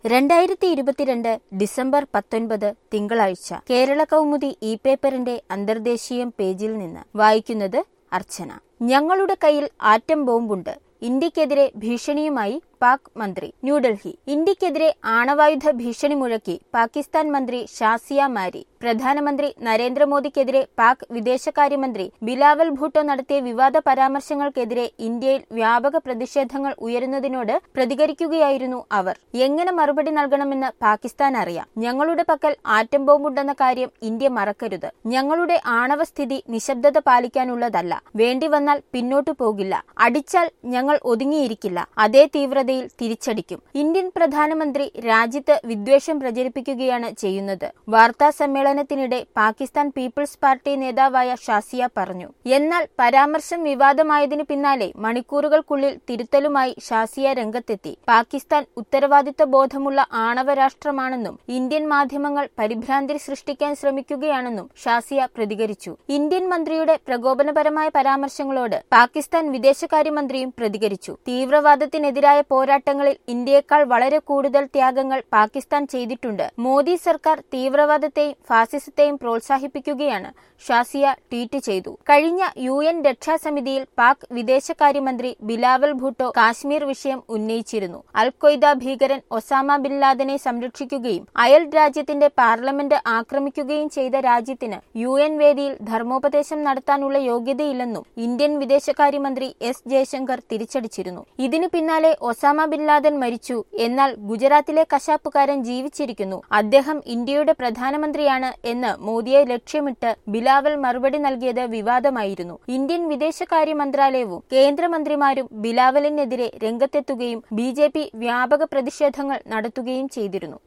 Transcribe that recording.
രണ്ടായിരത്തി ഇരുപത്തിരണ്ട് ഡിസംബർ പത്തൊൻപത് തിങ്കളാഴ്ച കേരള കൗമുദി ഇ പേപ്പറിന്റെ അന്തർദേശീയം പേജിൽ നിന്ന് വായിക്കുന്നത് അർച്ചന ഞങ്ങളുടെ കയ്യിൽ ആറ്റം ബോംബുണ്ട് ഇന്ത്യക്കെതിരെ ഭീഷണിയുമായി പാക് മന്ത്രി ന്യൂഡൽഹി ഇന്ത്യക്കെതിരെ ആണവായുധ ഭീഷണി മുഴക്കി പാകിസ്ഥാൻ മന്ത്രി ഷാസിയ മാരി പ്രധാനമന്ത്രി നരേന്ദ്രമോദിക്കെതിരെ പാക് വിദേശകാര്യമന്ത്രി ബിലാവൽ ഭൂട്ടോ നടത്തിയ വിവാദ പരാമർശങ്ങൾക്കെതിരെ ഇന്ത്യയിൽ വ്യാപക പ്രതിഷേധങ്ങൾ ഉയരുന്നതിനോട് പ്രതികരിക്കുകയായിരുന്നു അവർ എങ്ങനെ മറുപടി നൽകണമെന്ന് പാകിസ്ഥാൻ അറിയാം ഞങ്ങളുടെ പക്കൽ ആറ്റം ബോംബുണ്ടെന്ന കാര്യം ഇന്ത്യ മറക്കരുത് ഞങ്ങളുടെ ആണവ സ്ഥിതി നിശബ്ദത പാലിക്കാനുള്ളതല്ല വേണ്ടി വന്നാൽ പിന്നോട്ടു പോകില്ല അടിച്ചാൽ ഞങ്ങൾ ഒതുങ്ങിയിരിക്കില്ല അതേ തീവ്രതയിൽ തിരിച്ചടിക്കും ഇന്ത്യൻ പ്രധാനമന്ത്രി രാജ്യത്ത് വിദ്വേഷം പ്രചരിപ്പിക്കുകയാണ് ചെയ്യുന്നത് വാർത്താ സമ്മേളനത്തിനിടെ പാകിസ്ഥാൻ പീപ്പിൾസ് പാർട്ടി നേതാവായ ഷാസിയ പറഞ്ഞു എന്നാൽ പരാമർശം വിവാദമായതിനു പിന്നാലെ മണിക്കൂറുകൾക്കുള്ളിൽ തിരുത്തലുമായി ഷാസിയ രംഗത്തെത്തി പാകിസ്ഥാൻ ഉത്തരവാദിത്ത ബോധമുള്ള ആണവ രാഷ്ട്രമാണെന്നും ഇന്ത്യൻ മാധ്യമങ്ങൾ പരിഭ്രാന്തി സൃഷ്ടിക്കാൻ ശ്രമിക്കുകയാണെന്നും ഷാസിയ പ്രതികരിച്ചു ഇന്ത്യൻ മന്ത്രിയുടെ പ്രകോപനപരമായ പരാമർശങ്ങളോട് പാകിസ്ഥാൻ വിദേശകാര്യമന്ത്രിയും പ്രതികരിച്ചു തീവ്രവാദത്തിനെതിരായ പോരാട്ടങ്ങളിൽ ഇന്ത്യയെക്കാൾ വളരെ കൂടുതൽ ത്യാഗങ്ങൾ പാകിസ്ഥാൻ ചെയ്തിട്ടുണ്ട് മോദി സർക്കാർ തീവ്രവാദത്തെയും ഫാസിസത്തെയും പ്രോത്സാഹിപ്പിക്കുകയാണ് ഷാസിയ ട്വീറ്റ് ചെയ്തു കഴിഞ്ഞ യു എൻ രക്ഷാസമിതിയിൽ പാക് വിദേശകാര്യമന്ത്രി ബിലാവൽ ഭൂട്ടോ കാശ്മീർ വിഷയം ഉന്നയിച്ചിരുന്നു അൽ ഖ്വയ്ദ ഭീകരൻ ഒസാമ ബിൻ ലാദനെ സംരക്ഷിക്കുകയും അയൽ രാജ്യത്തിന്റെ പാർലമെന്റ് ആക്രമിക്കുകയും ചെയ്ത രാജ്യത്തിന് യു എൻ വേദിയിൽ ധർമ്മോപദേശം നടത്താനുള്ള യോഗ്യതയില്ലെന്നും ഇന്ത്യൻ വിദേശകാര്യമന്ത്രി എസ് ജയശങ്കർ തിരിച്ചടിച്ചിരുന്നു ഇതിനു പിന്നാലെ ഒസാമ ബിൻ ലാദൻ മരിച്ചു എന്നാൽ ഗുജറാത്തിലെ കശാപ്പുകാരൻ ജീവിച്ചിരിക്കുന്നു അദ്ദേഹം ഇന്ത്യയുടെ പ്രധാനമന്ത്രിയാണ് എന്ന് മോദിയെ ലക്ഷ്യമിട്ട് ബിലാവൽ മറുപടി നൽകിയത് വിവാദമായിരുന്നു ഇന്ത്യൻ വിദേശകാര്യ മന്ത്രാലയവും കേന്ദ്രമന്ത്രിമാരും ബിലാവലിനെതിരെ രംഗത്തെത്തുകയും ബി വ്യാപക പ്രതിഷേധങ്ങൾ നടത്തുകയും ചെയ്തിരുന്നു